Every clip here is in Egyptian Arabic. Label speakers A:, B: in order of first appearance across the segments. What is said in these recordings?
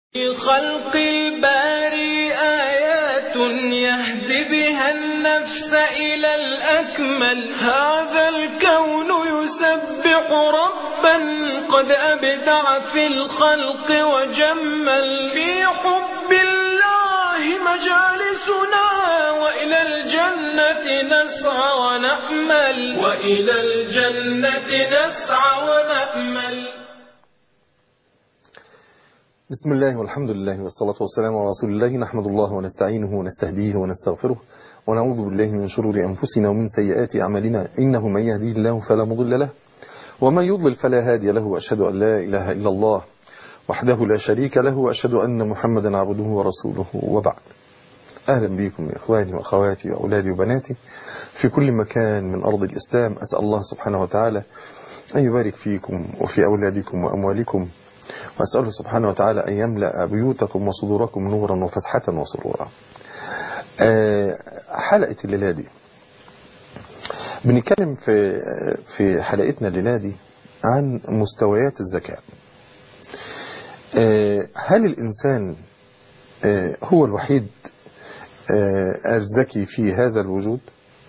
A: في خلق الباري آيات يهدي بها النفس إلى الأكمل هذا الكون يسبح ربا قد أبدع في الخلق وجمل في حب الله مجالسنا وإلى الجنة نسعى ونأمل وإلى الجنة نسعى ونأمل
B: بسم الله والحمد لله والصلاة والسلام على رسول الله نحمد الله ونستعينه ونستهديه ونستغفره ونعوذ بالله من شرور أنفسنا ومن سيئات أعمالنا إنه من يهديه الله فلا مضل له ومن يضلل فلا هادي له وأشهد أن لا إله إلا الله وحده لا شريك له وأشهد أن محمدا عبده ورسوله وبعد أهلا بكم يا إخواني وأخواتي وأولادي وبناتي في كل مكان من أرض الإسلام أسأل الله سبحانه وتعالى أن يبارك فيكم وفي أولادكم وأموالكم وأسأله سبحانه وتعالى أن يملأ بيوتكم وصدوركم نورا وفسحة وسرورا حلقة الليلة دي بنتكلم في في حلقتنا الليلة دي عن مستويات الذكاء هل الإنسان هو الوحيد الذكي في هذا الوجود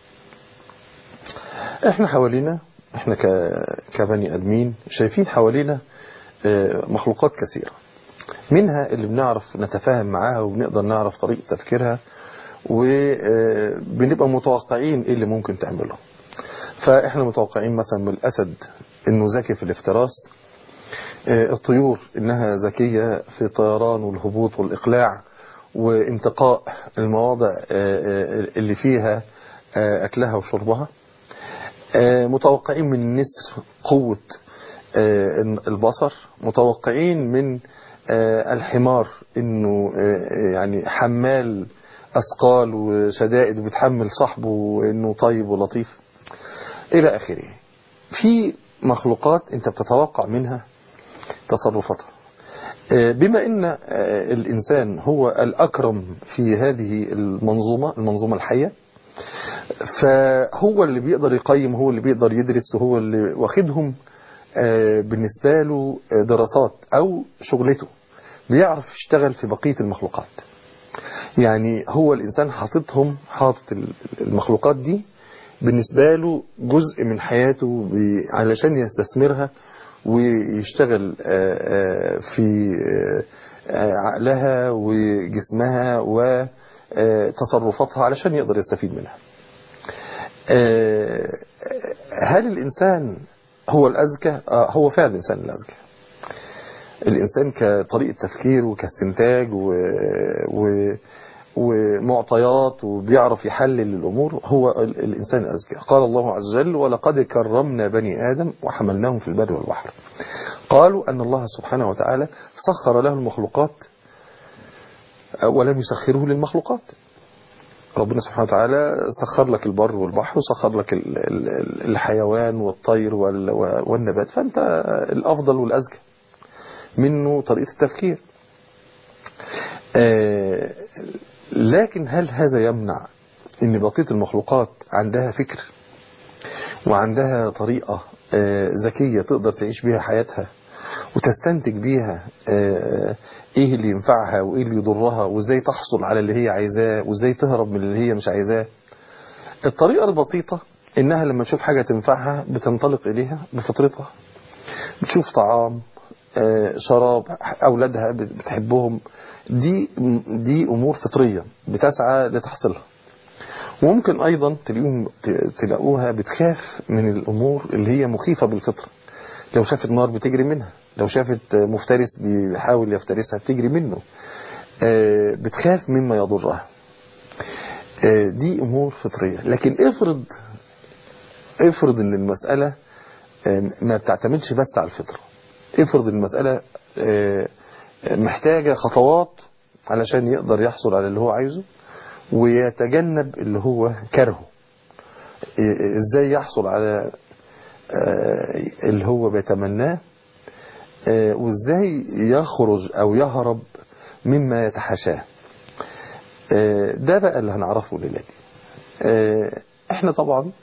B: احنا حوالينا احنا كبني ادمين شايفين حوالينا مخلوقات كثيرة منها اللي بنعرف نتفاهم معاها وبنقدر نعرف طريقة تفكيرها وبنبقى متوقعين ايه اللي ممكن تعمله فاحنا متوقعين مثلا من الاسد انه ذكي في الافتراس الطيور انها ذكية في الطيران والهبوط والاقلاع وانتقاء المواضع اللي فيها اكلها وشربها متوقعين من النسر قوة البصر متوقعين من الحمار انه يعني حمال اثقال وشدائد وبيتحمل صاحبه وانه طيب ولطيف الى اخره في مخلوقات انت بتتوقع منها تصرفاتها بما ان الانسان هو الاكرم في هذه المنظومة المنظومة الحية فهو اللي بيقدر يقيم هو اللي بيقدر يدرس وهو اللي واخدهم بالنسبة له دراسات او شغلته بيعرف يشتغل في بقية المخلوقات يعني هو الانسان حاططهم حاطط المخلوقات دي بالنسبة له جزء من حياته علشان يستثمرها ويشتغل في عقلها وجسمها وتصرفاتها علشان يقدر يستفيد منها هل الإنسان هو الأذكى هو فعلا الإنسان الأذكى الإنسان كطريقة تفكير وكاستنتاج و... و... ومعطيات وبيعرف يحلل الأمور هو الإنسان الأذكى قال الله عز وجل ولقد كرمنا بني آدم وحملناهم في البر والبحر قالوا أن الله سبحانه وتعالى سخر له المخلوقات ولم يسخره للمخلوقات ربنا سبحانه وتعالى سخر لك البر والبحر وسخر لك الحيوان والطير والنبات فأنت الأفضل والأذكى منه طريقة التفكير لكن هل هذا يمنع ان بقية المخلوقات عندها فكر وعندها طريقة ذكية تقدر تعيش بيها حياتها وتستنتج بيها ايه اللي ينفعها وايه اللي يضرها وازاي تحصل على اللي هي عايزاه وازاي تهرب من اللي هي مش عايزاه الطريقة البسيطة انها لما تشوف حاجة تنفعها بتنطلق اليها بفطرتها بتشوف طعام شراب اولادها بتحبهم دي دي امور فطرية بتسعى لتحصيلها وممكن ايضا تلاقوهم تلاقوها بتخاف من الامور اللي هي مخيفة بالفطرة لو شافت نار بتجري منها لو شافت مفترس بيحاول يفترسها بتجري منه بتخاف مما يضرها دي امور فطرية لكن افرض افرض ان المسألة ما بتعتمدش بس على الفطرة افرض المسألة محتاجة خطوات علشان يقدر يحصل على اللي هو عايزه ويتجنب اللي هو كرهه ازاي يحصل على اللي هو بيتمناه وازاي يخرج او يهرب مما يتحاشاه ده بقى اللي هنعرفه الليلة دي احنا طبعا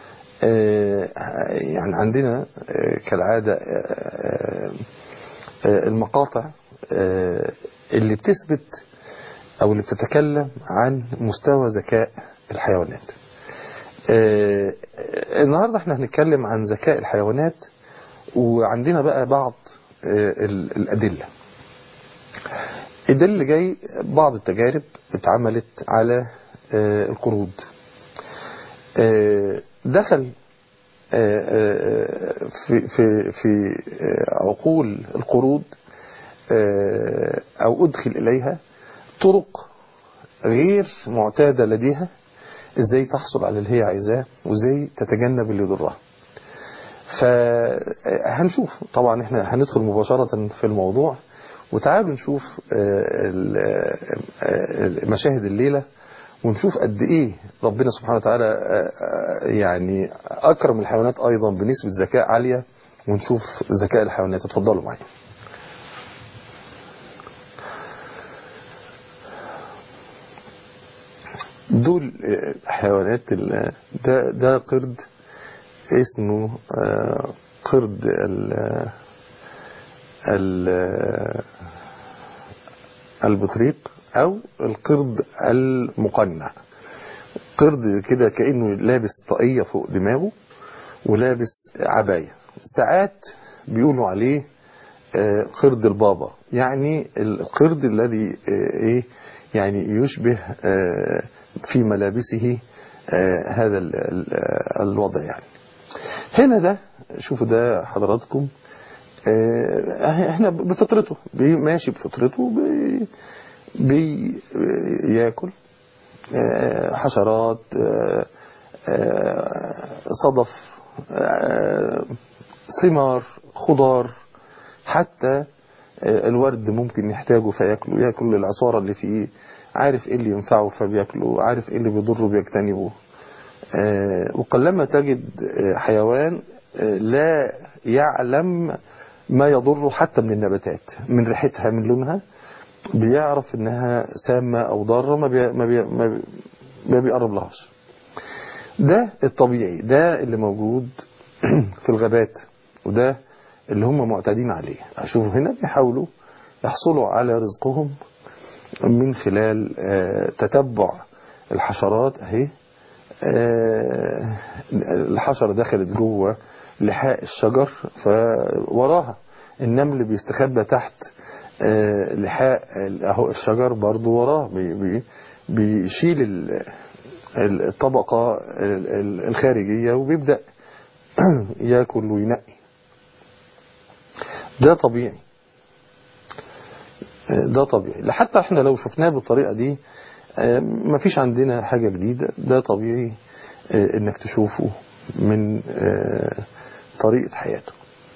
B: يعني عندنا كالعادة المقاطع اللي بتثبت أو اللي بتتكلم عن مستوى ذكاء الحيوانات آه، النهاردة احنا هنتكلم عن ذكاء الحيوانات وعندنا بقى بعض آه، ال- الأدلة الدليل اللي جاي بعض التجارب اتعملت على آه، القرود آه، دخل آه، آه، في في في آه، عقول القرود آه، أو أدخل إليها طرق غير معتادة لديها ازاي تحصل على اللي هي عايزاه وازاي تتجنب اللي يضرها فهنشوف طبعا احنا هندخل مباشرة في الموضوع وتعالوا نشوف آه، ال- آه، مشاهد الليلة ونشوف قد ايه ربنا سبحانه وتعالى آه، آه، يعني اكرم الحيوانات ايضا بنسبة ذكاء عالية ونشوف ذكاء الحيوانات اتفضلوا معايا دول الحيوانات ال- ده ده قرد اسمه آه، قرد ال ال البطريق او القرد المقنع قرد كده كأنه لابس طاقية فوق دماغه ولابس عباية ساعات بيقولوا عليه آه، قرد البابا يعني القرد الذي آه، ايه يعني يشبه آه، في ملابسه آه، هذا ال- ال- الوضع يعني هنا ده شوفوا ده حضراتكم آه، احنا بفطرته بي- ماشي بفطرته بي- بياكل آه، حشرات آه، آه، صدف آه، ثمار خضار حتى آه، الورد ممكن يحتاجه فياكله ياكل العصارة اللي فيه عارف ايه اللي ينفعه فبياكله عارف ايه اللي بيضره بيجتنبه آه، وقلما تجد آه، حيوان آه، لا يعلم ما يضره حتى من النباتات من ريحتها من لونها بيعرف انها سامة او ضارة ما بي ما بي ما, بي ما بيقرب لهاش ده الطبيعي ده اللي موجود في الغابات وده اللي هم معتادين عليه اشوفوا هنا بيحاولوا يحصلوا على رزقهم من خلال آه، تتبع الحشرات اهي آه، الحشرة دخلت جوه لحاء الشجر فوراها النمل بيستخبى تحت آه، لحاء اهو الشجر برضو وراه بي- بي- بيشيل ال- ال- الطبقة ال- ال- الخارجية وبيبدأ ياكل وينقي ده طبيعي آه، ده طبيعي حتى احنا لو شفناه بالطريقة دي آه، مفيش عندنا حاجة جديدة ده طبيعي آه، انك تشوفه من آه، طريقة حياته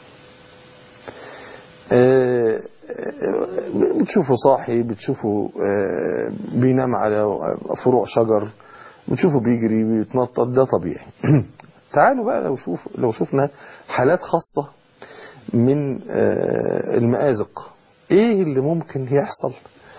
B: آه، آه، بتشوفه صاحي بتشوفه آه، بينام على فروع شجر بتشوفه بيجري بيتنطط ده طبيعي تعالوا بقى لو شوف لو شفنا حالات خاصة من آه، المآزق ايه اللي ممكن يحصل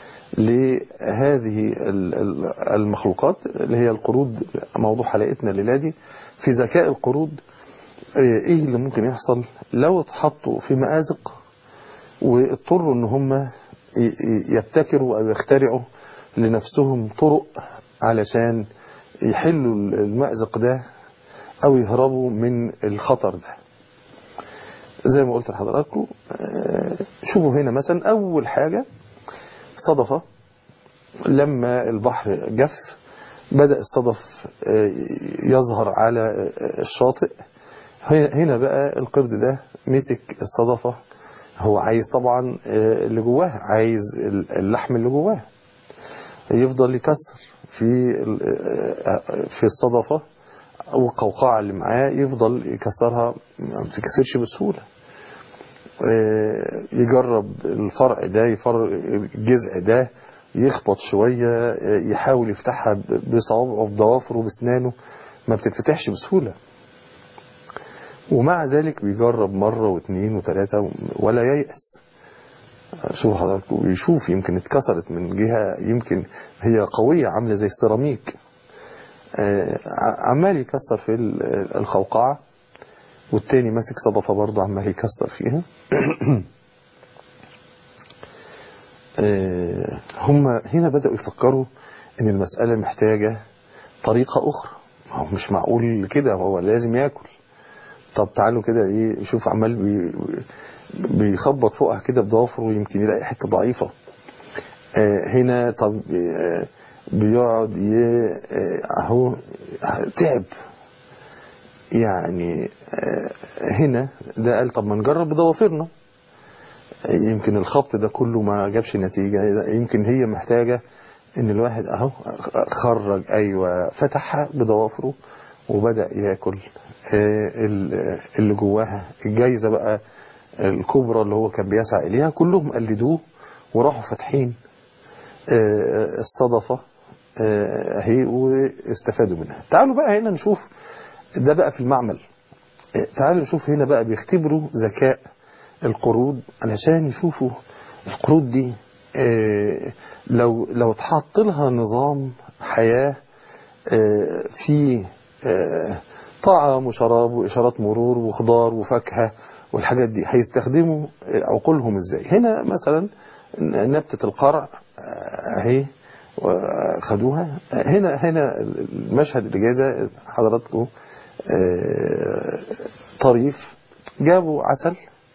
B: لهذه ال- ال- المخلوقات اللي هي القرود موضوع حلقتنا الليلة دي في ذكاء القرود آه، ايه اللي ممكن يحصل لو اتحطوا في مآزق واضطروا ان هم ي- ي- يبتكروا او يخترعوا لنفسهم طرق علشان يحلوا المأزق ده او يهربوا من الخطر ده زي ما قلت لحضراتكم آه، شوفوا هنا مثلا اول حاجة صدفة لما البحر جف بدأ الصدف آه، يظهر على آه، الشاطئ هنا بقى القرد ده مسك الصدفة هو عايز طبعا آه، اللي جواه عايز اللحم اللي جواه يفضل يكسر في ال- آه، في الصدفة او القوقعة اللي معاه يفضل يكسرها ما بتكسرش بسهولة آه، يجرب الفرع ده يفرق الجذع ده يخبط شوية آه، يحاول يفتحها ب- بصوابعه بضوافره بسنانه ما بتتفتحش بسهولة ومع ذلك بيجرب مرة واثنين وثلاثة ولا ييأس شوف حضرتك ويشوف يمكن اتكسرت من جهة يمكن هي قوية عاملة زي السيراميك آه، ع- عمال يكسر في ال- الخوقعة والتاني ماسك صدفة برضه عمال يكسر فيها آه، هم هنا بدأوا يفكروا ان المسألة محتاجة طريقة اخرى ما هو مش معقول كده هو لازم ياكل طب تعالوا كده ايه شوف عمال بي بيخبط فوقها كده بضوافره ويمكن يلاقي حتة ضعيفة آه، هنا طب آه، بيقعد ي- آه، اهو تعب يعني آه، هنا ده قال طب ما نجرب بضوافرنا يمكن الخبط ده كله ما جابش نتيجة يمكن هي محتاجة ان الواحد اهو خرج ايوه فتحها بضوافره وبدأ ياكل آه، ال- اللي جواها الجايزة بقى الكبرى اللي هو كان بيسعى اليها كلهم قلدوه وراحوا فاتحين آه، الصدفة آه، اهي واستفادوا منها تعالوا بقى هنا نشوف ده بقى في المعمل آه، تعالوا نشوف هنا بقى بيختبروا ذكاء القرود علشان يشوفوا القرود دي آه، لو لو اتحط لها نظام حياة آه، في آه، طعام وشراب وإشارات مرور وخضار وفاكهة والحاجات دي هيستخدموا آه، عقولهم ازاي هنا مثلا نبتة القرع آه، اهي خدوها هنا هنا المشهد اللي جاي ده حضراتكم آه، طريف جابوا عسل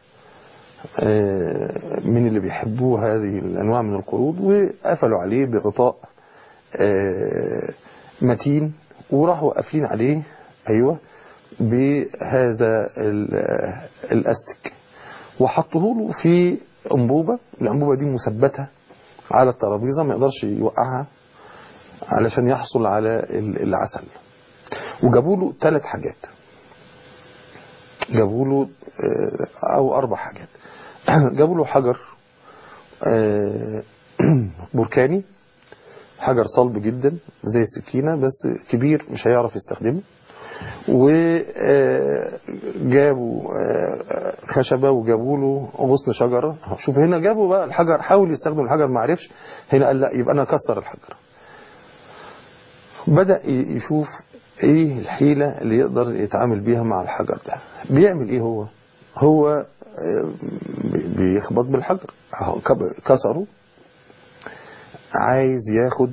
B: آه، من اللي بيحبوه هذه الأنواع من القرود وقفلوا عليه بغطاء آه، متين وراحوا قافلين عليه أيوة بهذا ال- الأستك وحطوه له في أنبوبة الأنبوبة دي مثبتة على الترابيزة ما يقدرش يوقعها علشان يحصل على ال- العسل وجابوا له ثلاث حاجات جابوا له آه، او اربع حاجات جابوا له حجر آه، بركاني حجر صلب جدا زي السكينة بس كبير مش هيعرف يستخدمه وجابوا خشبة وجابوا له غصن شجرة شوف هنا جابوا بقى الحجر حاول يستخدم الحجر ما عرفش هنا قال لا يبقى انا اكسر الحجر بدأ ي- يشوف ايه الحيلة اللي يقدر يتعامل بيها مع الحجر ده بيعمل ايه هو هو آه، بي- بيخبط بالحجر أهو كب- كسره عايز ياخد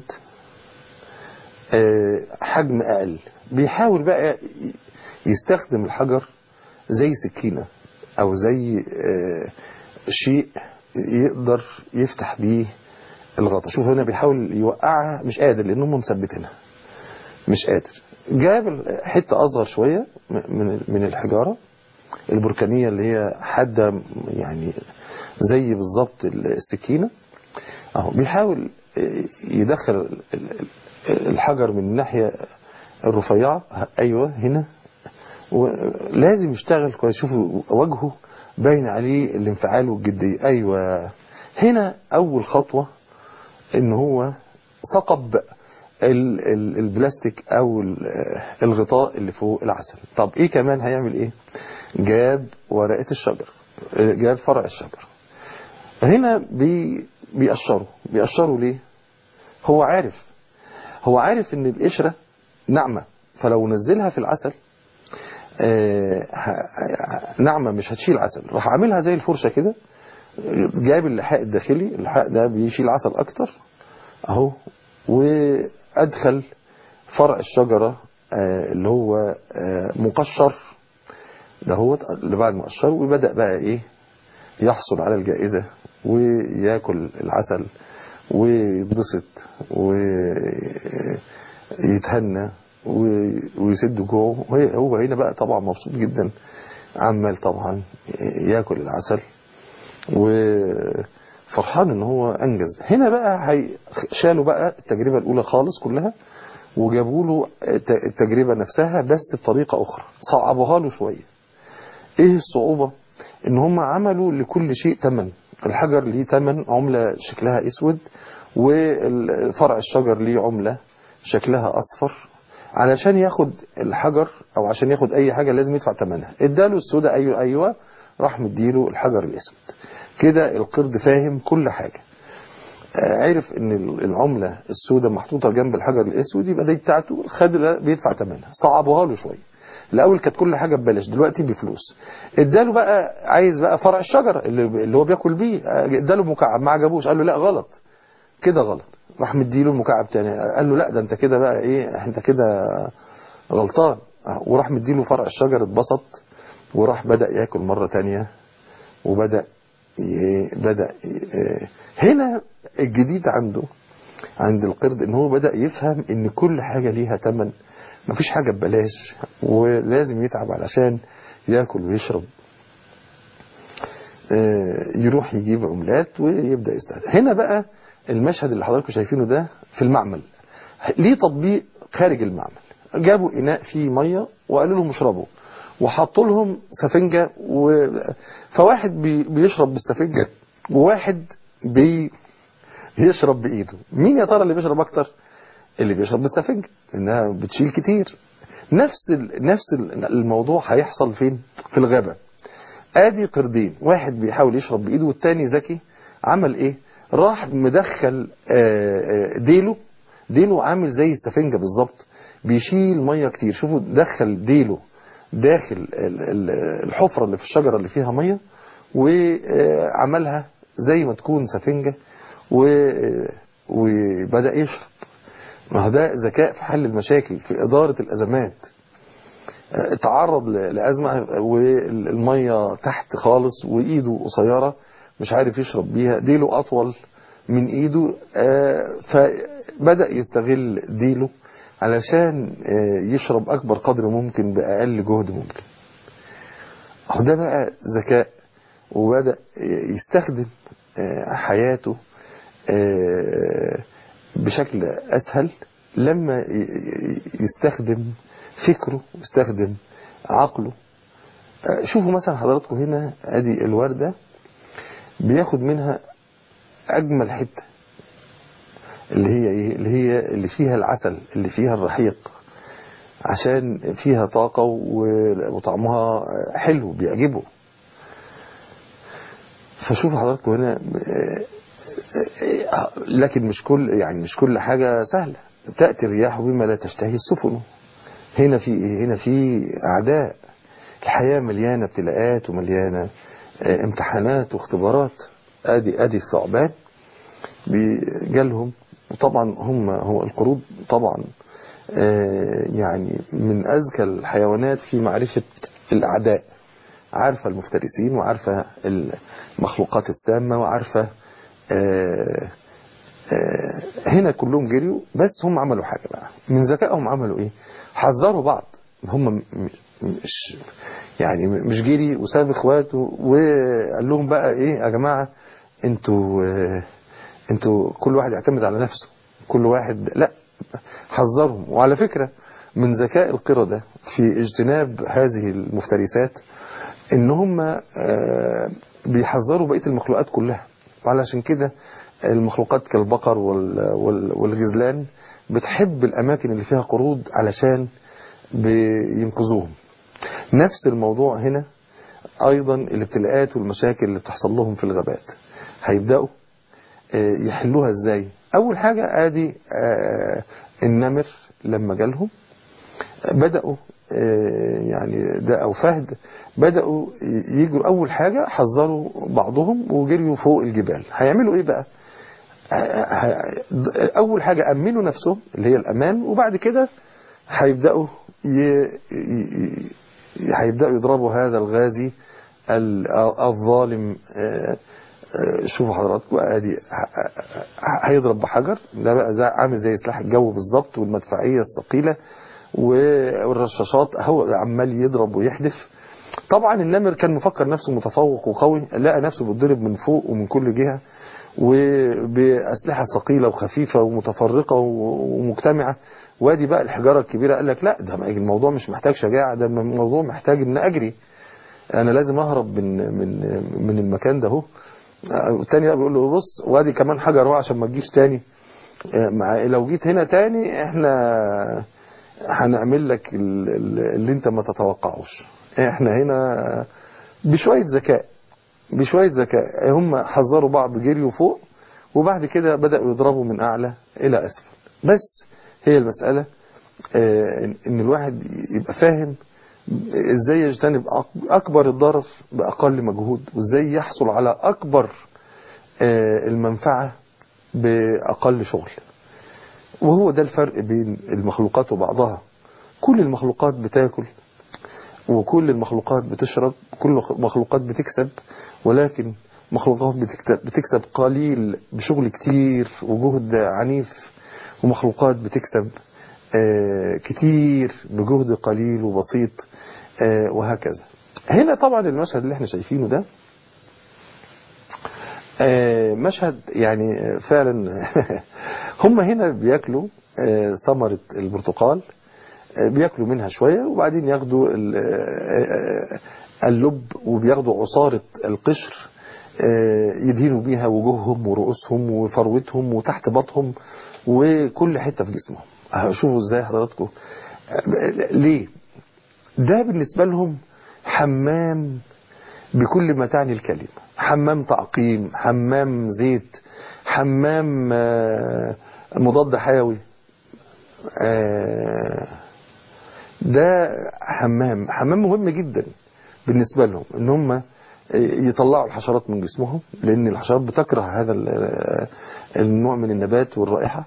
B: آه، حجم اقل بيحاول بقى ي- يستخدم الحجر زي سكينة او زي آه، شيء يقدر يفتح بيه الغطا شوف هنا بيحاول يوقعها مش قادر لانهم مثبتينها مش قادر جاب حتة أصغر شوية من من الحجارة البركانية اللي هي حادة يعني زي بالظبط السكينة اهو بيحاول يدخل الحجر من الناحية الرفيعة أيوة هنا ولازم يشتغل كويس شوفوا وجهه باين عليه الانفعال والجدية أيوة هنا أول خطوة إن هو ثقب ال- ال- البلاستيك او ال- الغطاء اللي فوق العسل طب ايه كمان هيعمل ايه جاب ورقة الشجر جاب فرع الشجر هنا بي بيقشروا بيقشروا ليه هو عارف هو عارف ان القشرة ناعمة فلو نزلها في العسل آه، ه- ناعمة مش هتشيل عسل راح عاملها زي الفرشة كده جاب اللحاء الداخلي اللحاء ده بيشيل عسل اكتر اهو وادخل فرع الشجرة آه، اللي هو آه، مقشر ده هو اللي بعد مقشر وبدأ بقى ايه يحصل على الجائزة وياكل العسل ويتبسط ويتهنى ويسد جوعه وهي- هو هنا بقى طبعا مبسوط جدا عمال طبعا ياكل العسل وفرحان ان هو انجز هنا بقى هي شالوا بقى التجربة الاولى خالص كلها وجابوا له الت- التجربة نفسها بس بطريقة اخرى صعبوها له شوية ايه الصعوبة ان هم عملوا لكل شيء تمن الحجر ليه تمن عملة شكلها اسود والفرع الشجر ليه عملة شكلها اصفر علشان ياخد الحجر او عشان ياخد اي حاجة لازم يدفع تمنها اداله السوداء ايوه ايوه راح مديله الحجر الاسود كده القرد فاهم كل حاجة آه، عرف ان العملة السوداء محطوطة جنب الحجر الاسود يبقى دي بتاعته خد ده بيدفع ثمنها صعبوها له شوية الاول كانت كل حاجه ببلاش دلوقتي بفلوس اداله بقى عايز بقى فرع الشجره اللي, اللي هو بياكل بيه اداله مكعب ما عجبوش قال له لا غلط كده غلط راح مديله المكعب تاني قال له لا ده انت كده بقى ايه انت كده غلطان وراح مديله فرع الشجر اتبسط وراح بدأ ياكل مرة تانية وبدأ بدأ هنا الجديد عنده عند القرد ان هو بدأ يفهم ان كل حاجة ليها تمن مفيش حاجة ببلاش ولازم يتعب علشان ياكل ويشرب يروح يجيب عملات ويبدأ يستهدف هنا بقى المشهد اللي حضراتكم شايفينه ده في المعمل ليه تطبيق خارج المعمل جابوا إناء فيه مية وقالوا لهم اشربوا وحطوا لهم سفنجة و... فواحد بي... بيشرب بالسفنجة وواحد بي... بيشرب بإيده مين يا ترى اللي بيشرب أكتر اللي بيشرب بالسفنجة إنها بتشيل كتير نفس ال... نفس الموضوع هيحصل فين في الغابة ادي قردين واحد بيحاول يشرب بإيده والتاني ذكي عمل ايه راح مدخل ديله ديله عامل زي السفنجة بالظبط بيشيل مية كتير شوفوا دخل ديله داخل الحفرة اللي في الشجرة اللي فيها مية وعملها زي ما تكون سفنجة وبدأ يشرب ما هو ده ذكاء في حل المشاكل في إدارة الأزمات تعرض لأزمة والمية تحت خالص وإيده قصيرة مش عارف يشرب بيها ديله أطول من إيده فبدأ يستغل ديله علشان يشرب أكبر قدر ممكن بأقل جهد ممكن هو ده بقى ذكاء وبدأ يستخدم حياته بشكل أسهل لما يستخدم فكره ويستخدم عقله شوفوا مثلا حضراتكم هنا ادي الوردة بياخد منها اجمل حتة اللي هي ايه اللي هي اللي فيها العسل اللي فيها الرحيق عشان فيها طاقة وطعمها حلو بيعجبه فشوفوا حضراتكم هنا لكن مش كل يعني مش كل حاجة سهلة تأتي الرياح بما لا تشتهي السفن هنا في ايه هنا في اعداء الحياة مليانة ابتلاءات ومليانة امتحانات واختبارات ادي ادي الثعبان جالهم وطبعا هم هو القرود طبعا يعني من اذكى الحيوانات في معرفة الاعداء عارفة المفترسين وعارفة المخلوقات السامة وعارفة هنا كلهم جريوا بس هم عملوا حاجة بقى من ذكائهم عملوا ايه حذروا بعض هم مش يعني مش جري وساب اخواته وقال لهم بقى ايه يا جماعة انتوا انتوا كل واحد يعتمد على نفسه كل واحد لا حذرهم وعلى فكرة من ذكاء القردة في اجتناب هذه المفترسات ان هم بيحذروا بقية المخلوقات كلها وعلشان كده المخلوقات كالبقر والغزلان بتحب الأماكن اللي فيها قرود علشان بينقذوهم نفس الموضوع هنا أيضا الابتلاءات والمشاكل اللي بتحصل لهم في الغابات هيبدأوا يحلوها ازاي أول حاجة آدي النمر لما جالهم بدأوا يعني ده أو فهد بدأوا يجروا أول حاجة حذروا بعضهم وجريوا فوق الجبال هيعملوا إيه بقى أول حاجة أمنوا نفسهم اللي هي الأمان وبعد كده هيبدأوا ي... هيبدأوا يضربوا هذا الغازي الظالم شوفوا حضراتكم ادي هيضرب بحجر ده بقى زي عامل زي سلاح الجو بالظبط والمدفعيه الثقيله والرشاشات هو عمال يضرب ويحدف طبعا النمر كان مفكر نفسه متفوق وقوي لقى نفسه بيتضرب من فوق ومن كل جهه وبأسلحة ثقيلة وخفيفة ومتفرقة ومجتمعة وادي بقى الحجارة الكبيرة قال لك لا ده الموضوع مش محتاج شجاعة ده الموضوع محتاج ان اجري انا لازم اهرب من من من المكان ده اهو التاني بقى بيقول له بص وادي كمان حجر اهو عشان ما تجيش تاني مع لو جيت هنا تاني احنا هنعمل لك اللي انت ما تتوقعوش احنا هنا بشوية ذكاء بشوية ذكاء هم حذروا بعض جريوا فوق وبعد كده بدأوا يضربوا من أعلى إلى أسفل بس هي المسألة ان الواحد يبقى فاهم ازاي يجتنب أك- اكبر الضرر باقل مجهود وازاي يحصل على اكبر آه، المنفعة باقل شغل وهو ده الفرق بين المخلوقات وبعضها كل المخلوقات بتاكل وكل المخلوقات بتشرب كل المخلوقات بتكسب ولكن مخلوقات بتكت- بتكسب قليل بشغل كتير وجهد عنيف ومخلوقات بتكسب آه، كتير بجهد قليل وبسيط آه، وهكذا هنا طبعا المشهد اللي احنا شايفينه ده آه، مشهد يعني آه، فعلا هم هنا بياكلوا آه، ثمرة البرتقال آه، بياكلوا منها شوية وبعدين ياخدوا ال- آه، آه، اللب وبياخدوا عصارة القشر آه، يدهنوا بيها وجوههم ورؤوسهم وفروتهم وتحت بطهم وكل حتة في جسمهم آه، شوفوا ازاي حضراتكم آه، ليه ده بالنسبة لهم حمام بكل ما تعني الكلمة حمام تعقيم حمام زيت حمام آه، مضاد حيوي آه، ده حمام حمام مهم جدا بالنسبة لهم ان هم يطلعوا الحشرات من جسمهم لان الحشرات بتكره هذا ال- النوع من النبات والرائحة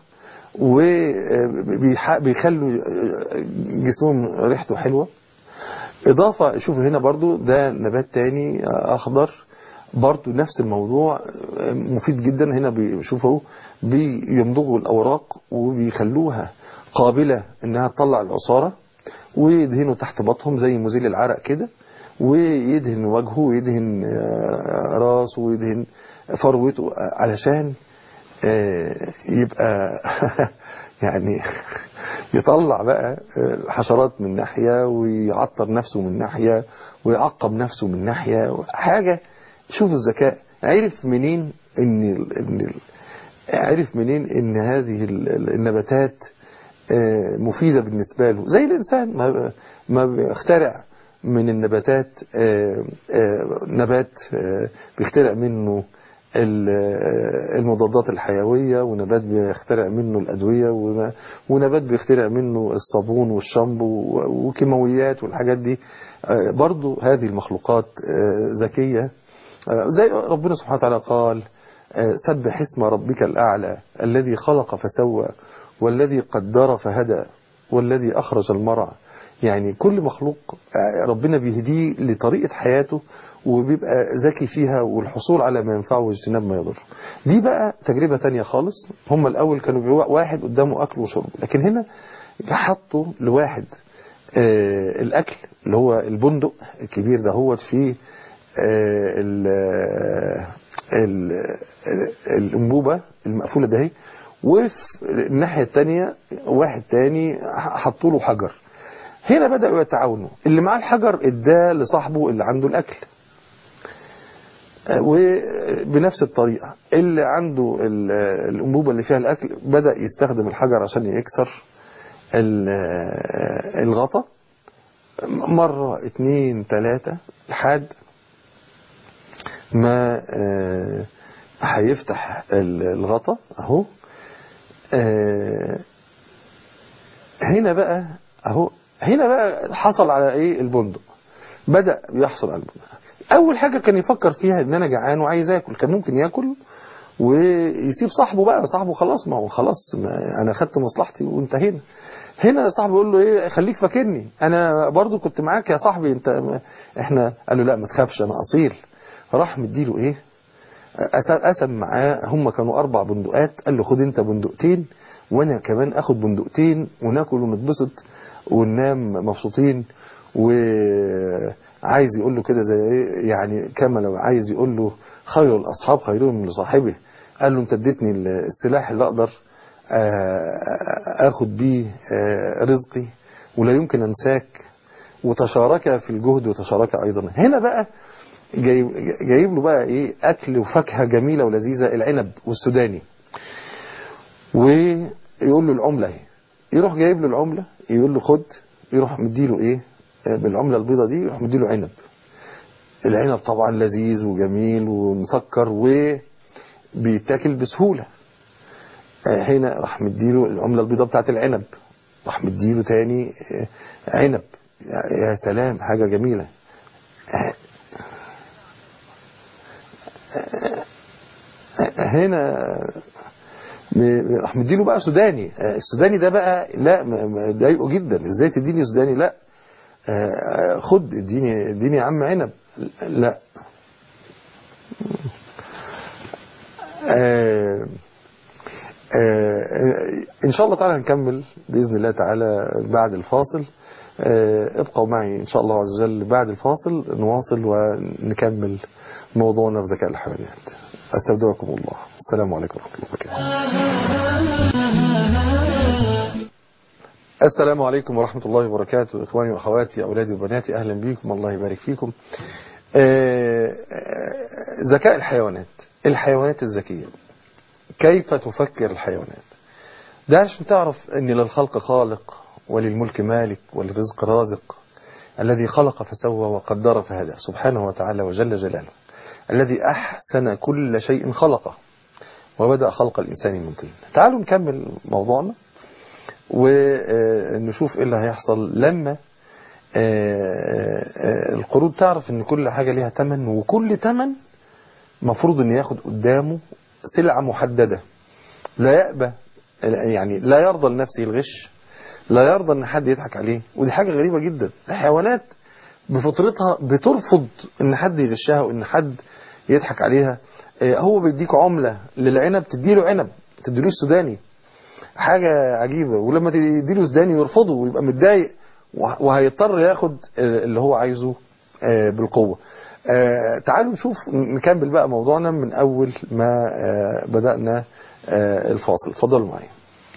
B: وبيخلوا جسمهم ريحته حلوة إضافة شوفوا هنا برضو ده نبات تاني أخضر برضو نفس الموضوع مفيد جدا هنا بيشوفوا بيمضغوا الأوراق وبيخلوها قابلة إنها تطلع العصارة ويدهنوا تحت بطهم زي مزيل العرق كده ويدهن وجهه ويدهن آه، راسه ويدهن فروته علشان آه، يبقى يعني يطلع بقى الحشرات من ناحية ويعطر نفسه من ناحية ويعقم نفسه من ناحية حاجة شوفوا الذكاء عرف منين ان ال- ان ال- عرف منين ان هذه ال- ال- النباتات آه، مفيدة بالنسبة له زي الإنسان ما ما بيخترع من النباتات آه، آه، نبات آه، بيخترع منه ال- آه، المضادات الحيوية ونبات بيخترع منه الأدوية ون- ونبات بيخترع منه الصابون والشامبو و- وكيماويات والحاجات دي آه، برضو هذه المخلوقات آه، ذكية آه، زي ربنا سبحانه وتعالى قال آه، سبح اسم ربك الأعلى الذي خلق فسوى والذي قدر فهدى والذي أخرج المرعى يعني كل مخلوق آه، ربنا بيهديه لطريقة حياته وبيبقى ذكي فيها والحصول على ما ينفعه واجتناب ما يضر دي بقى تجربة تانية خالص هم الأول كانوا بيبقوا واحد قدامه أكل وشرب لكن هنا حطوا لواحد آه، الأكل اللي هو البندق الكبير ده هو فيه آه، ال- ال- ال- الأنبوبة المقفولة ده هي وفي الناحية التانية واحد تاني حطوا له حجر هنا بدأوا يتعاونوا اللي معاه الحجر اداه لصاحبه اللي عنده الأكل وبنفس الطريقة اللي عنده ال- الأنبوبة اللي فيها الأكل بدأ يستخدم الحجر عشان يكسر ال- الغطا مرة اتنين تلاتة لحد ما آه، هيفتح ال- الغطا اهو آه، هنا بقى اهو هنا بقى حصل على ايه البندق بدأ يحصل على البندق اول حاجة كان يفكر فيها ان انا جعان وعايز اكل كان ممكن ياكل ويسيب صاحبه بقى صاحبه خلاص ما هو خلاص ما انا خدت مصلحتي وانتهينا هنا صاحبه يقول له ايه خليك فاكرني انا برضو كنت معاك يا صاحبي انت ما- احنا قال له لا ما تخافش انا اصيل راح مديله ايه قسم- قسم معاه هم كانوا اربع بندقات قال له خد انت بندقتين وانا كمان اخد بندقتين وناكل ونتبسط وننام مبسوطين وعايز يقول له كده زي ايه يعني كما لو عايز يقول له خير الاصحاب خيرهم لصاحبه قال له انت اديتني السلاح اللي اقدر آه، اخد بيه آه، رزقي ولا يمكن انساك وتشارك في الجهد وتشارك ايضا هنا بقى جايب, جايب له بقى ايه اكل وفاكهه جميله ولذيذه العنب والسوداني ويقول له العمله اهي يروح جايب له العمله يقول له خد يروح مديله ايه آه، بالعمله البيضه دي يروح مديله عنب العنب طبعا لذيذ وجميل ومسكر وبيتاكل بسهوله آه، هنا راح مديله العمله البيضاء بتاعت العنب راح مديله تاني آه، عنب يا سلام حاجة جميلة هنا راح مديله بقى سوداني السوداني ده بقى لا ضايقه جدا ازاي تديني سوداني لا خد اديني اديني يا عم عنب لا آه إن شاء الله تعالى نكمل بإذن الله تعالى بعد الفاصل ابقوا معي إن شاء الله عز وجل بعد الفاصل نواصل ونكمل موضوعنا في ذكاء الحيوانات أستودعكم الله السلام عليكم ورحمة الله وبركاته السلام عليكم ورحمة الله وبركاته إخواني وأخواتي أولادي وبناتي أهلا بكم الله يبارك فيكم ذكاء الحيوانات الحيوانات الذكية كيف تفكر الحيوانات ده عشان تعرف ان للخلق خالق وللملك مالك وللرزق رازق الذي خلق فسوى وقدر فهدى سبحانه وتعالى وجل جلاله الذي أحسن كل شيء خلقه وبدأ خلق الإنسان من طين تعالوا نكمل موضوعنا ونشوف ايه اللي هيحصل لما القرود تعرف ان كل حاجة ليها تمن وكل تمن مفروض ان ياخد قدامه سلعة محددة لا يأبى يعني لا يرضى لنفسه الغش لا يرضى ان حد يضحك عليه ودي حاجة غريبة جدا الحيوانات بفطرتها بترفض ان حد يغشها وان حد يضحك عليها هو بيديك عملة للعنب تديله عنب تديله السوداني حاجة عجيبة ولما تديله سوداني يرفضه ويبقى متضايق وهيضطر ياخد اللي هو عايزه بالقوة تعالوا نشوف نكمل بقى موضوعنا من أول ما بدأنا الفاصل اتفضلوا معايا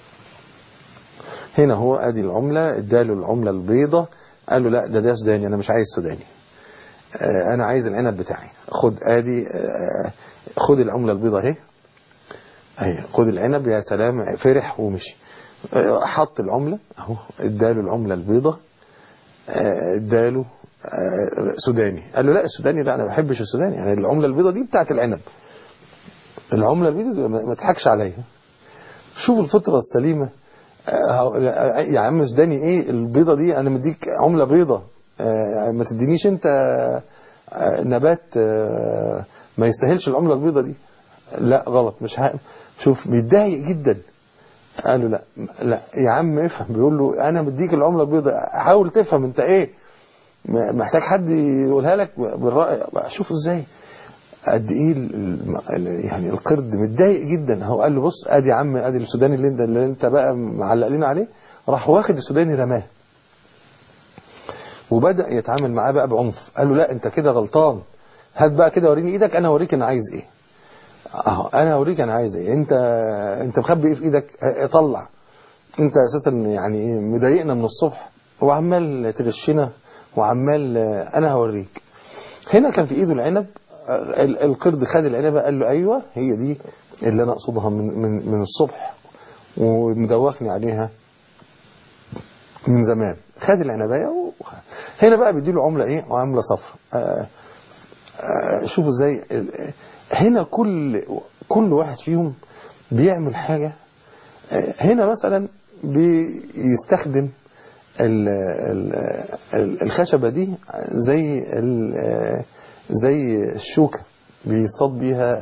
B: هنا هو ادي العملة اداله العملة البيضة قال له لا ده ده سوداني انا مش عايز سوداني انا عايز العنب بتاعي خد ادي خد العملة البيضة اهي اهي خد العنب يا سلام فرح ومشي حط العملة اهو اداله العملة البيضة اداله سوداني قال له لا السوداني لا انا ما بحبش السوداني يعني العملة البيضة دي بتاعت العنب العملة البيضة ما تضحكش عليها شوف الفطرة السليمة يا عم سوداني ايه البيضة دي انا مديك عملة بيضة ما تدينيش انت نبات ما يستاهلش العملة البيضة دي لا غلط مش ها شوف بيتضايق جدا قال له لا لا يا عم افهم بيقول له انا مديك العملة البيضاء حاول تفهم انت ايه محتاج حد يقولها لك بالرأي شوف ازاي قد ايه يعني القرد متضايق جدا هو قال له بص ادي يا عم ادي السوداني اللي انت اللي انت بقى معلق لنا عليه راح واخد السوداني رماه وبدا يتعامل معاه بقى بعنف قال له لا انت كده غلطان هات بقى كده وريني ايدك انا اوريك انا عايز ايه اهو انا اوريك انا عايز ايه انت انت مخبي ايه في ايدك طلع انت اساسا يعني مضايقنا من الصبح وعمال تغشنا وعمال انا هوريك هنا كان في ايده العنب القرد خد العنبة قال له ايوه هي دي اللي انا اقصدها من من من الصبح ومدوخني عليها من زمان خد العنبايه و... هنا بقى بيديله عمله ايه عمله صفر شوفوا ازاي هنا كل كل واحد فيهم بيعمل حاجة هنا مثلا بيستخدم الخشبة دي زي زي الشوكة بيصطاد بيها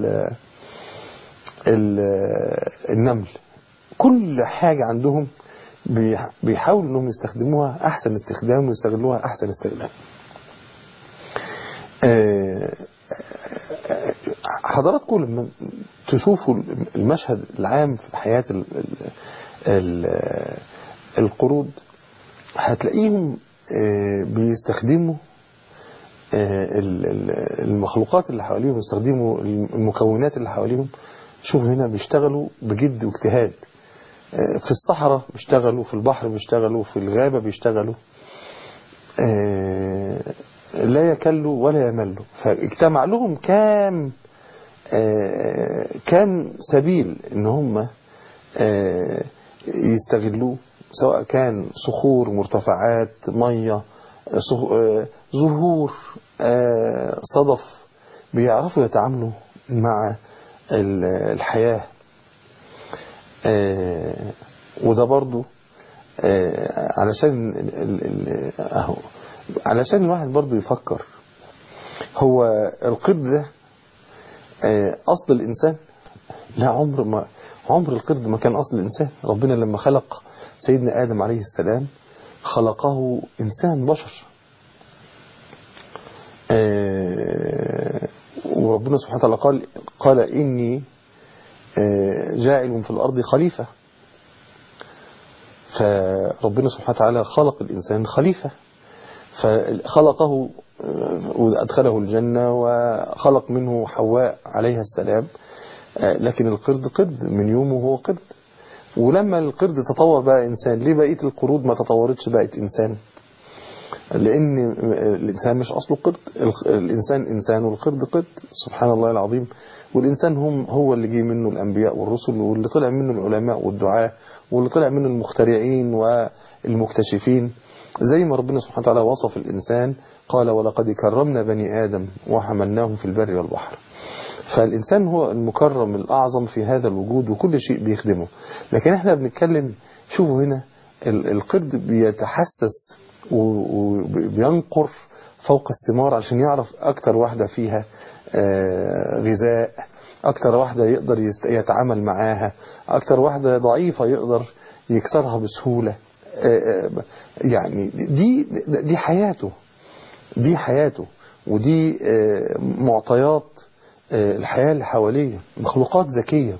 B: النمل كل حاجة عندهم بيحاولوا انهم يستخدموها احسن استخدام ويستغلوها احسن استغلال حضراتكم لما تشوفوا المشهد العام في حياة ال ال القرود هتلاقيهم بيستخدموا المخلوقات اللي حواليهم يستخدموا المكونات اللي حواليهم شوفوا هنا بيشتغلوا بجد واجتهاد في الصحراء بيشتغلوا في البحر بيشتغلوا في الغابة بيشتغلوا لا يكلوا ولا يملوا فاجتمع لهم كام كام سبيل ان هم يستغلوه سواء كان صخور مرتفعات مية زهور صدف بيعرفوا يتعاملوا مع الحياة وده برضو آه، علشان ال- ال- ال- اهو علشان الواحد برضو يفكر هو القرد ده آه، اصل الانسان لا عمر ما عمر القرد ما كان اصل الانسان ربنا لما خلق سيدنا ادم عليه السلام خلقه انسان بشر آه، وربنا سبحانه وتعالى قال قال اني آه، جاعل في الارض خليفه فربنا سبحانه وتعالى خلق الإنسان خليفة فخلقه آه، وأدخله الجنة وخلق منه حواء عليها السلام آه، لكن القرد قرد من يومه هو قرد ولما القرد تطور بقى إنسان ليه بقية القرود ما تطورتش بقت إنسان لأن الإنسان مش أصله قرد الخ- الإنسان إنسان والقرد قرد سبحان الله العظيم والإنسان هم هو اللي جه منه الأنبياء والرسل واللي طلع منه العلماء والدعاة واللي طلع منه المخترعين والمكتشفين زي ما ربنا سبحانه وتعالى وصف الإنسان قال ولقد كرمنا بني آدم وحملناهم في البر والبحر فالإنسان هو المكرم الأعظم في هذا الوجود وكل شيء بيخدمه لكن احنا بنتكلم شوفوا هنا ال- القرد بيتحسس و- وبينقر فوق الثمار عشان يعرف أكتر واحدة فيها آه، غذاء أكتر واحدة يقدر يست- يتعامل معاها أكتر واحدة ضعيفة يقدر يكسرها بسهولة آه، آه، يعني دي دي حياته دي حياته ودي آه، معطيات آه، الحياة اللي حواليه مخلوقات ذكية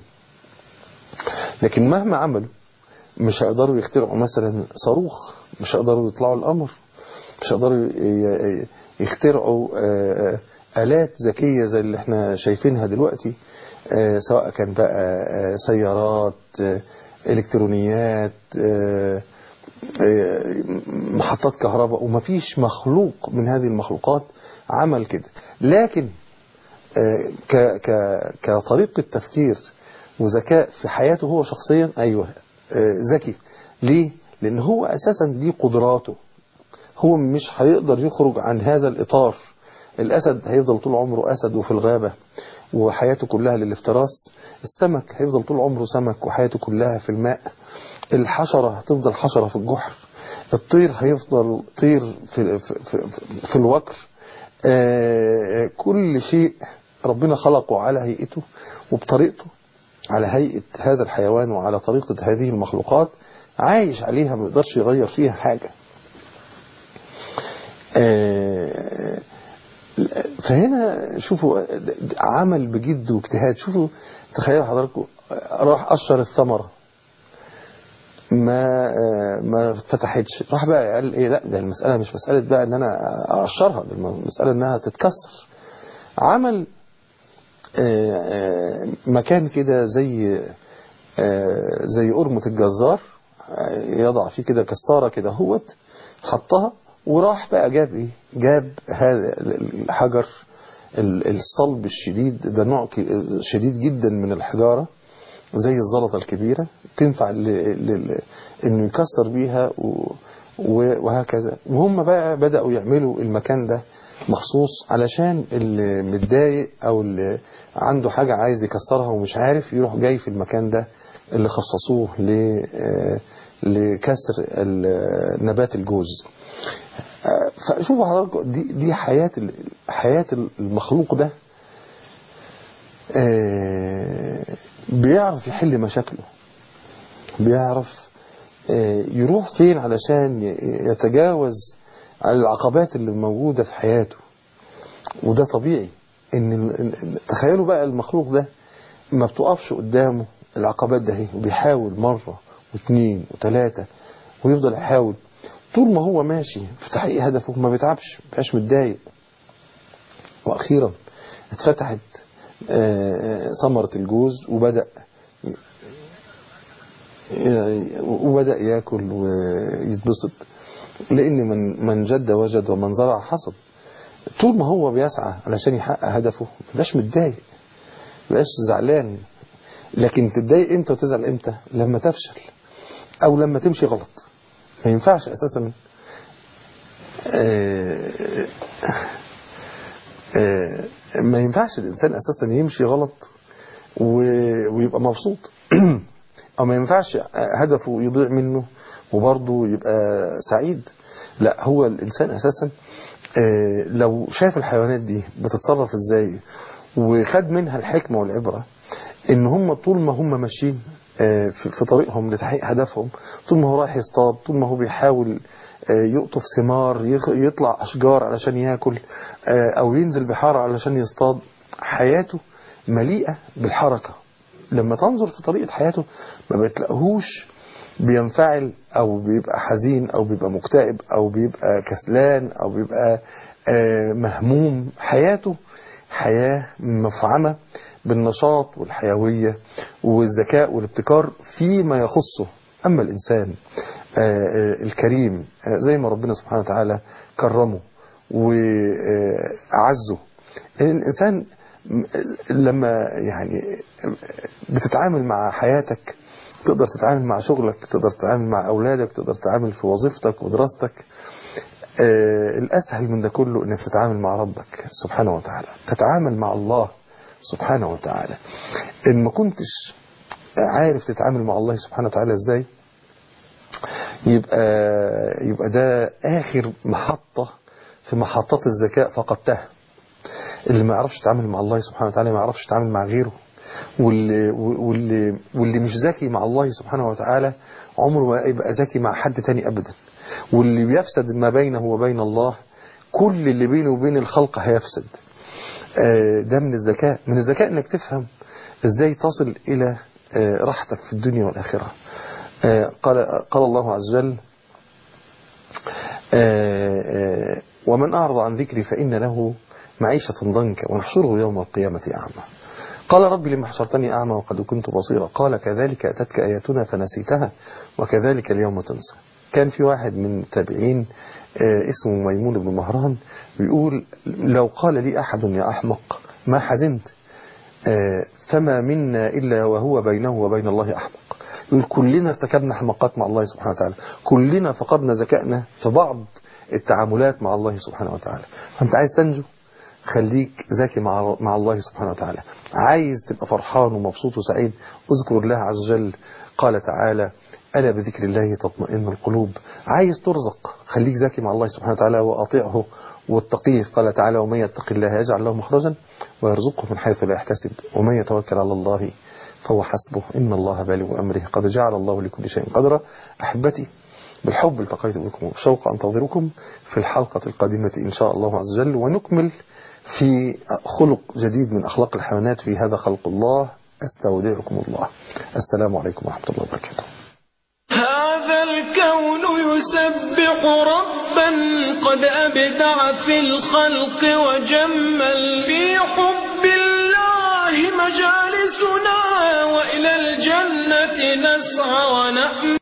B: لكن مهما عملوا مش هيقدروا يخترعوا مثلا صاروخ مش هيقدروا يطلعوا القمر مش هيقدروا ي- ي- يخترعوا آه، آه، آلات ذكية زي اللي احنا شايفينها دلوقتي آه، سواء كان بقى آه، سيارات آه، إلكترونيات آه، آه، محطات كهرباء ومفيش مخلوق من هذه المخلوقات عمل كده لكن آه، ك ك كطريقة تفكير وذكاء في حياته هو شخصيا أيوه آه، ذكي ليه؟ لأن هو أساسا دي قدراته هو مش هيقدر يخرج عن هذا الإطار الأسد هيفضل طول عمره أسد وفي الغابة وحياته كلها للافتراس السمك هيفضل طول عمره سمك وحياته كلها في الماء الحشرة هتفضل حشرة في الجحر الطير هيفضل طير في, في, في, في الوكر آه، كل شيء ربنا خلقه على هيئته وبطريقته على هيئة هذا الحيوان وعلى طريقة هذه المخلوقات عايش عليها ما يقدرش يغير فيها حاجة آه، فهنا شوفوا عمل بجد واجتهاد شوفوا تخيلوا حضراتكم راح قشر الثمرة ما ما فتحتش راح بقى قال ايه لا ده المسألة مش مسألة بقى ان انا اقشرها ده المسألة انها تتكسر عمل آه، آه، مكان كده زي آه، زي قرمة الجزار آه، يضع فيه كده كسارة كده هوت حطها وراح بقى جاب ايه جاب هذا الحجر ال- الصلب الشديد ده نوع ك- شديد جدا من الحجارة زي الزلطة الكبيرة تنفع ل... ل... انه يكسر بيها و... و- وهكذا وهم بقى بدأوا يعملوا المكان ده مخصوص علشان اللي متضايق او اللي عنده حاجة عايز يكسرها ومش عارف يروح جاي في المكان ده اللي خصصوه ل... آه، لكسر ال- نبات الجوز آه، فشوفوا حضراتكم دي دي حياة ال- حياة المخلوق ده آه، بيعرف يحل مشاكله بيعرف آه، يروح فين علشان ي- يتجاوز على العقبات اللي موجودة في حياته وده طبيعي ان ال- ال- تخيلوا بقى المخلوق ده ما بتقفش قدامه العقبات ده اهي وبيحاول مرة واثنين وثلاثة ويفضل يحاول طول ما هو ماشي في تحقيق هدفه ما بيتعبش ما بيبقاش متضايق واخيرا اتفتحت آه، ثمرة الجوز وبدأ وبدأ ياكل ويتبسط لأن من من جد وجد ومن زرع حصد طول ما هو بيسعى علشان يحقق هدفه ما بيبقاش متضايق ما بيبقاش زعلان لكن تتضايق امتى وتزعل امتى لما تفشل او لما تمشي غلط ما ينفعش اساسا آه، آه، ما ينفعش الانسان اساسا يمشي غلط و- ويبقى مبسوط او ما ينفعش هدفه يضيع منه وبرضه يبقى سعيد لا هو الإنسان أساسا آه، لو شاف الحيوانات دي بتتصرف ازاي وخد منها الحكمة والعبرة ان هم طول ما هم ماشيين آه، في في طريقهم لتحقيق هدفهم طول ما هو رايح يصطاد طول ما هو بيحاول آه، يقطف ثمار يخ- يطلع أشجار علشان ياكل آه، أو ينزل بحار علشان يصطاد حياته مليئة بالحركة لما تنظر في طريقة حياته ما بتلاقيهوش بينفعل او بيبقى حزين او بيبقى مكتئب او بيبقى كسلان او بيبقى آه، مهموم حياته حياة مفعمة بالنشاط والحيوية والذكاء والابتكار فيما يخصه أما الإنسان آه، آه، الكريم آه، زي ما ربنا سبحانه وتعالى كرمه وأعزه الإنسان م- لما يعني بتتعامل مع حياتك تقدر تتعامل مع شغلك تقدر تتعامل مع أولادك تقدر تتعامل في وظيفتك ودراستك آه، الأسهل من ده كله أنك تتعامل مع ربك سبحانه وتعالى تتعامل مع الله سبحانه وتعالى إن ما كنتش عارف تتعامل مع الله سبحانه وتعالى إزاي يبقى يبقى ده آخر محطة في محطات الذكاء فقدتها اللي ما يعرفش يتعامل مع الله سبحانه وتعالى ما يعرفش يتعامل مع غيره واللي, واللي, واللي مش ذكي مع الله سبحانه وتعالى عمره ما يبقى ذكي مع حد تاني أبدا واللي بيفسد ما بينه وبين الله كل اللي بينه وبين الخلق هيفسد آه، ده من الذكاء من الذكاء انك تفهم ازاي تصل الى آه، راحتك في الدنيا والآخرة آه، قال, قال الله عز وجل آه، آه، ومن أعرض عن ذكري فإن له معيشة ضنكا ونحشره يوم القيامة أعمى قال رب لما حشرتني أعمى وقد كنت بصيرا قال كذلك أتتك آياتنا فنسيتها وكذلك اليوم تنسى كان في واحد من التابعين آه، اسمه ميمون بن مهران بيقول لو قال لي أحد يا أحمق ما حزنت آه، فما منا إلا وهو بينه وبين الله أحمق يقول كلنا ارتكبنا حماقات مع الله سبحانه وتعالى كلنا فقدنا ذكائنا في بعض التعاملات مع الله سبحانه وتعالى فأنت عايز تنجو خليك ذكي مع مع الله سبحانه وتعالى عايز تبقى فرحان ومبسوط وسعيد اذكر الله عز وجل قال تعالى ألا بذكر الله تطمئن القلوب عايز ترزق خليك ذكي مع الله سبحانه وتعالى وأطيعه واتقيه قال تعالى ومن يتق الله يجعل له مخرجا ويرزقه من حيث لا يحتسب ومن يتوكل على الله فهو حسبه إن الله بالغ أمره قد جعل الله لكل شيء قدرا أحبتي بالحب التقيت بكم وبشوق أنتظركم في الحلقة القادمة إن شاء الله عز وجل ونكمل في خلق جديد من أخلاق الحيوانات في هذا خلق الله أستودعكم الله السلام عليكم ورحمة الله وبركاته
A: هذا الكون يسبح ربا قد أبدع في الخلق وجمل في حب الله مجالسنا وإلى الجنة نسعى ونأمل